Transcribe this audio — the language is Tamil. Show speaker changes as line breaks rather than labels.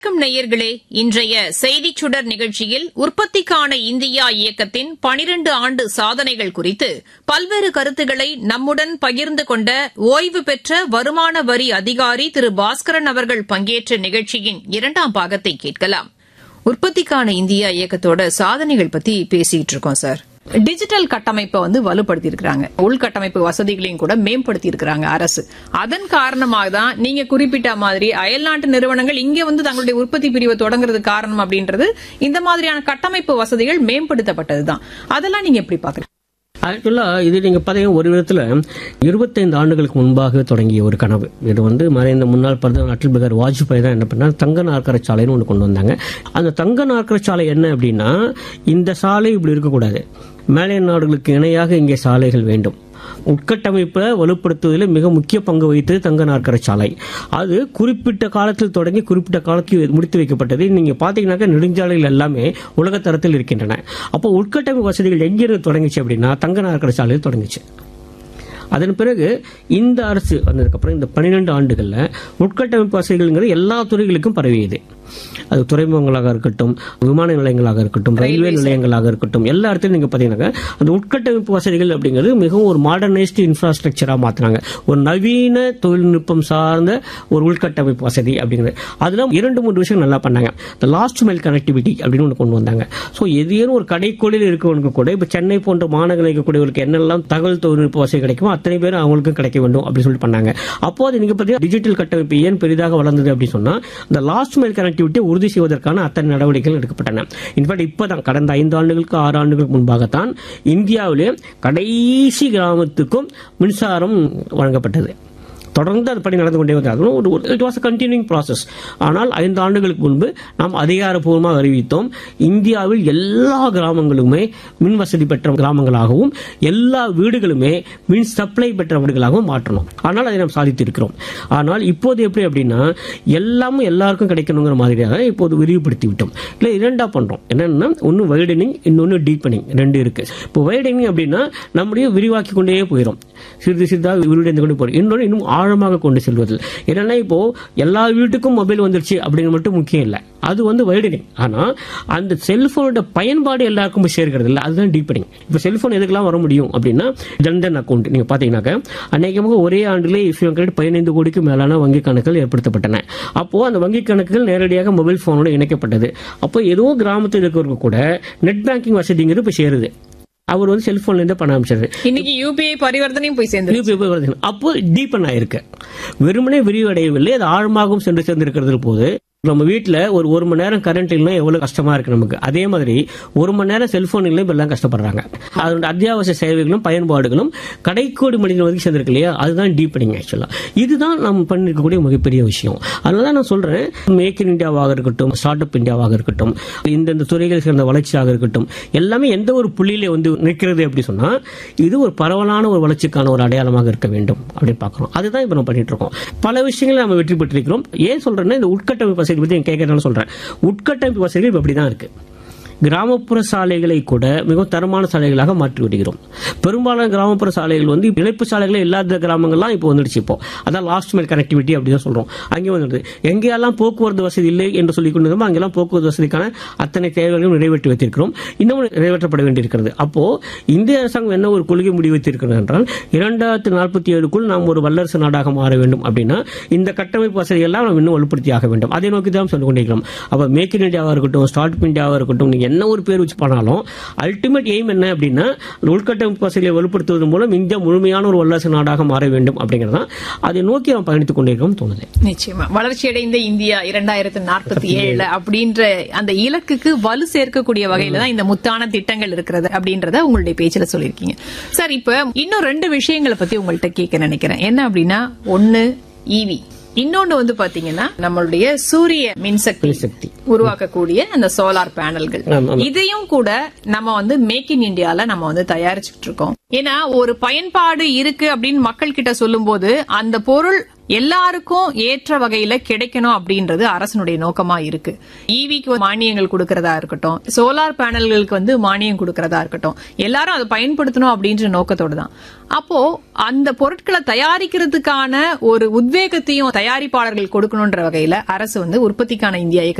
வணக்கம் நேயர்களே இன்றைய செய்திச் சுடர் நிகழ்ச்சியில் உற்பத்திக்கான இந்தியா இயக்கத்தின் பனிரண்டு ஆண்டு சாதனைகள் குறித்து பல்வேறு கருத்துக்களை நம்முடன் பகிர்ந்து கொண்ட ஓய்வு பெற்ற வருமான வரி அதிகாரி திரு பாஸ்கரன் அவர்கள் பங்கேற்ற நிகழ்ச்சியின் இரண்டாம் பாகத்தை கேட்கலாம் உற்பத்திக்கான இந்தியா இயக்கத்தோட சாதனைகள் பத்தி பேசிட்டு இருக்கோம் சார் டிஜிட்டல் கட்டமைப்பை வந்து வலுப்படுத்தி இருக்காங்க உள்கட்டமைப்பு வசதிகளையும் கூட மேம்படுத்தி இருக்காங்க அரசு அதன் காரணமாக தான் நீங்க குறிப்பிட்ட மாதிரி அயல்நாட்டு நிறுவனங்கள் இங்க வந்து தங்களுடைய உற்பத்தி பிரிவை தொடங்குறது காரணம் அப்படின்றது இந்த மாதிரியான கட்டமைப்பு வசதிகள் மேம்படுத்தப்பட்டதுதான் அதெல்லாம் நீங்க எப்படி பாக்குறீங்க
ஆக்சுவலாக இது நீங்கள் பார்த்தீங்கன்னா ஒரு விதத்தில் இருபத்தைந்து ஆண்டுகளுக்கு முன்பாக தொடங்கிய ஒரு கனவு இது வந்து மறைந்த முன்னாள் பிரதமர் அடல் பிகாரி வாஜ்பாய் தான் என்ன பண்ணார் தங்க நாற்கர சாலைன்னு ஒன்று கொண்டு வந்தாங்க அந்த தங்க நாற்கர சாலை என்ன அப்படின்னா இந்த சாலை இப்படி இருக்கக்கூடாது மேலை நாடுகளுக்கு இணையாக இங்கே சாலைகள் வேண்டும் உட்கட்டமைப்பை வலுப்படுத்துவதில் மிக முக்கிய பங்கு வகித்தது தங்க நாற்கர சாலை அது குறிப்பிட்ட காலத்தில் தொடங்கி குறிப்பிட்ட காலத்தில் முடித்து வைக்கப்பட்டது நீங்க பாத்தீங்கன்னாக்கா நெடுஞ்சாலைகள் எல்லாமே உலகத்தரத்தில் இருக்கின்றன அப்போ உட்கட்டமைப்பு வசதிகள் எங்கிருந்து தொடங்குச்சு அப்படின்னா தங்க நாற்கர சாலையில் தொடங்குச்சு அதன் பிறகு இந்த அரசு வந்ததுக்கப்புறம் இந்த பன்னிரெண்டு ஆண்டுகளில் உட்கட்டமைப்பு வசதிகள்ங்கிறது எல்லா துறைகளுக்கும் பரவியது அது துறைமுகங்களாக இருக்கட்டும் விமான நிலையங்களாக இருக்கட்டும் ரயில்வே நிலையங்களாக இருக்கட்டும் எல்லா இடத்துலையும் நீங்கள் பார்த்தீங்கன்னாக்கா அந்த உட்கட்டமைப்பு வசதிகள் அப்படிங்கிறது மிகவும் ஒரு மாடர்னைஸ்டு இன்ஃப்ராஸ்ட்ரக்சராக மாற்றினாங்க ஒரு நவீன தொழில்நுட்பம் சார்ந்த ஒரு உள்கட்டமைப்பு வசதி அப்படிங்கிறது அதில் இரண்டு மூன்று விஷயம் நல்லா பண்ணாங்க இந்த லாஸ்ட் மைல் கனெக்டிவிட்டி அப்படின்னு ஒன்று கொண்டு வந்தாங்க ஸோ எதையும் ஒரு கடைக்கோளில் இருக்கவனுக்கு கூட இப்போ சென்னை போன்ற மாநகரில் இருக்கக்கூடியவருக்கு என்னெல்லாம் தகவல் தொழில்நுட்ப வசதி கிடைக்குமோ அத்தனை பேர் அவங்களுக்கும் கிடைக்க வேண்டும் அப்படின்னு சொல்லி பண்ணாங்க அப்போ அது நீங்க பார்த்தீங்கன்னா டிஜிட்டல் கட்டமைப்பு ஏன் பெரிதாக வளர்ந்தது அப்படின்னு சொன்னா இந்த லாஸ்ட் மைல் கனெக்டிவிட்டி உறுதி செய்வதற்கான அத்தனை நடவடிக்கைகள் எடுக்கப்பட்டன இன்ஃபேக்ட் இப்பதான் கடந்த ஐந்து ஆண்டுகளுக்கு ஆறு ஆண்டுகளுக்கு முன்பாகத்தான் இந்தியாவிலே கடைசி கிராமத்துக்கும் மின்சாரம் வழங்கப்பட்டது தொடர்ந்து அது பணி நடந்து கொண்டே வந்தாங்க ஒரு இட் வாஸ் கண்டினியூங் ப்ராசஸ் ஆனால் ஐந்து ஆண்டுகளுக்கு முன்பு நாம் அதிகாரப்பூர்வமாக அறிவித்தோம் இந்தியாவில் எல்லா கிராமங்களுமே மின் வசதி பெற்ற கிராமங்களாகவும் எல்லா வீடுகளுமே மின் சப்ளை பெற்ற வீடுகளாகவும் மாற்றணும் ஆனால் அதை நாம் சாதித்திருக்கிறோம் ஆனால் இப்போது எப்படி அப்படின்னா எல்லாமும் எல்லாருக்கும் கிடைக்கணுங்கிற மாதிரியாக இப்போது விரிவுபடுத்தி விட்டோம் இல்லை இரண்டா பண்றோம் என்னன்னா ஒன்று வைடனிங் இன்னொன்று டீப்பனிங் ரெண்டு இருக்கு இப்போ வைடனிங் அப்படின்னா நம்முடைய விரிவாக்கி கொண்டே போயிடும் சிறிது சிறிதாக விரிவடைந்து கொண்டு போறோம் இன்னொன்று இன்னும் ஆழமாக கொண்டு செல்வது என்னன்னா இப்போ எல்லா வீட்டுக்கும் மொபைல் வந்துருச்சு அப்படிங்கிறது மட்டும் முக்கியம் இல்லை அது வந்து வைடனிங் ஆனா அந்த செல்போனோட பயன்பாடு எல்லாருக்கும் போய் சேர்க்கிறது இல்லை அதுதான் டீப்பனிங் இப்போ செல்போன் எதுக்கெல்லாம் வர முடியும் அப்படின்னா ஜன்தன் அக்கௌண்ட் நீங்க பாத்தீங்கன்னாக்க அநேகமாக ஒரே ஆண்டிலே இஃபியம் கிரெடிட் பதினைந்து கோடிக்கு மேலான வங்கி கணக்குகள் ஏற்படுத்தப்பட்டன அப்போ அந்த வங்கி கணக்குகள் நேரடியாக மொபைல் போனோட இணைக்கப்பட்டது அப்போ ஏதோ கிராமத்தில் இருக்கிறவங்க கூட நெட் பேங்கிங் வசதிங்கிறது இப்போ சேருது அவர் வந்து செல்போன்ல இருந்தே பணம் அமைச்சாரு
இன்னைக்கு யூபிஐ பரிவர்த்தனையும் போய் சேர்ந்து
யூபிஐ வருது. அப்போ டீப்பன் ஆயிருக்கு வெறுமனே விரிவடையவில்லை அது ஆழமாகவும் சென்று சேர்ந்திருக்கிறது போது நம்ம வீட்டில் ஒரு ஒரு மணி நேரம் கரண்ட் இல்லைன்னா எவ்வளவு கஷ்டமா இருக்கு நமக்கு அதே மாதிரி ஒரு மணி நேரம் செல்போன் இல்லை இப்ப எல்லாம் கஷ்டப்படுறாங்க அதோட அத்தியாவசிய சேவைகளும் பயன்பாடுகளும் கடைக்கோடி மனிதன் ஒதுக்கி சேர்ந்திருக்கு இல்லையா அதுதான் டீப்பனிங் ஆக்சுவலா இதுதான் நம்ம பண்ணிருக்கக்கூடிய மிகப்பெரிய விஷயம் அதனால தான் நான் சொல்றேன் மேக் இன் இந்தியாவாக இருக்கட்டும் ஸ்டார்ட் அப் இந்தியாவாக இருக்கட்டும் இந்தந்த துறைகள் சேர்ந்த வளர்ச்சியாக இருக்கட்டும் எல்லாமே எந்த ஒரு புள்ளியில வந்து நிற்கிறது அப்படி சொன்னா இது ஒரு பரவலான ஒரு வளர்ச்சிக்கான ஒரு அடையாளமாக இருக்க வேண்டும் அப்படின்னு பார்க்கிறோம் அதுதான் இப்ப நம்ம பண்ணிட்டு இருக்கோம் பல விஷயங்களை நம்ம வெற்றி பெற்றிருக்கிறோம் ஏன் சொல்றேன்னா இந்த உட்கட்டமைப்பு வசதி பத்தி கேட்கறதுனால சொல்றேன் உட்கட்டமைப்பு வசதிகள் இப்ப அப்படிதான் இருக்கு கிராமப்புற சாலைகளை கூட மிகவும் தரமான சாலைகளாக மாற்றி விடுகிறோம் பெரும்பாலான கிராமப்புற சாலைகள் வந்து இணைப்பு சாலைகளே இல்லாத கிராமங்கள்லாம் இப்போ வந்துடுச்சு இப்போ அதான் லாஸ்ட் மைல் கனெக்டிவிட்டி அப்படி தான் சொல்றோம் அங்கே வந்துடுது எங்கெல்லாம் போக்குவரத்து வசதி இல்லை என்று சொல்லிக் கொண்டிருந்தோமோ அங்கெல்லாம் போக்குவரத்து வசதிக்கான அத்தனை தேவைகளையும் நிறைவேற்றி வைத்திருக்கிறோம் இன்னமும் நிறைவேற்றப்பட வேண்டியிருக்கிறது அப்போ இந்திய அரசாங்கம் என்ன ஒரு கொள்கை முடிவு வைத்திருக்கிறது என்றால் இரண்டாயிரத்தி நாற்பத்தி ஏழுக்குள் நாம் ஒரு வல்லரசு நாடாக மாற வேண்டும் அப்படின்னா இந்த கட்டமைப்பு வசதியெல்லாம் நாம் இன்னும் வலுப்படுத்தி ஆக வேண்டும் அதை நோக்கி தான் சொல்லி கொண்டிருக்கிறோம் அப்ப மேக் இன் இந்தியாவா இருக்கட்டும் ஸ்டார்ட் அப் இந்தியாவா இருக்கட்டும் நீங்க என்ன ஒரு பேர் வச்சு பண்ணாலும் அல்டிமேட் எய்ம் என்ன அப்படின்னா உள்கட்டமைப்பு வசதியை வலுப்படுத்துவதன் மூலம் இந்தியா முழுமையான ஒரு வல்லரசு நாடாக மாற வேண்டும் அப்படிங்கறதான் அதை நோக்கி நாம் பயணித்துக் கொண்டிருக்கிறோம் தோணுது
நிச்சயமா வளர்ச்சியடைந்த இந்தியா இரண்டாயிரத்து நாற்பத்தி ஏழுல அப்படின்ற அந்த இலக்குக்கு வலு சேர்க்கக்கூடிய வகையில தான் இந்த முத்தான திட்டங்கள் இருக்கிறது அப்படின்றத உங்களுடைய பேச்சுல சொல்லியிருக்கீங்க சார் இப்ப இன்னும் ரெண்டு விஷயங்களை பத்தி உங்கள்ட்ட கேட்க நினைக்கிறேன் என்ன அப்படின்னா ஒன்னு ஈவி இன்னொன்னு வந்து பாத்தீங்கன்னா நம்மளுடைய சூரிய மின்சக்தி
சக்தி
உருவாக்கக்கூடிய அந்த சோலார் பேனல்கள்
ஆமா, ஆமா.
இதையும் கூட நம்ம வந்து மேக் இன் இந்தியால நம்ம வந்து தயாரிச்சுட்டு இருக்கோம் ஏன்னா ஒரு பயன்பாடு இருக்கு அப்படின்னு மக்கள் கிட்ட சொல்லும் போது அந்த பொருள் எல்லாருக்கும் ஏற்ற வகையில கிடைக்கணும் அப்படின்றது அரசனுடைய நோக்கமா இருக்கு ஈவிக்கு மானியங்கள் கொடுக்கறதா இருக்கட்டும் சோலார் பேனல்களுக்கு வந்து மானியம் கொடுக்கறதா இருக்கட்டும் எல்லாரும் அதை பயன்படுத்தணும் அப்படின்ற நோக்கத்தோட தான் அப்போ அந்த பொருட்களை தயாரிக்கிறதுக்கான ஒரு உத்வேகத்தையும் தயாரிப்பாளர்கள் கொடுக்கணும்ன்ற வகையில அரசு வந்து உற்பத்திக்கான இந்தியா இயக்கத்தை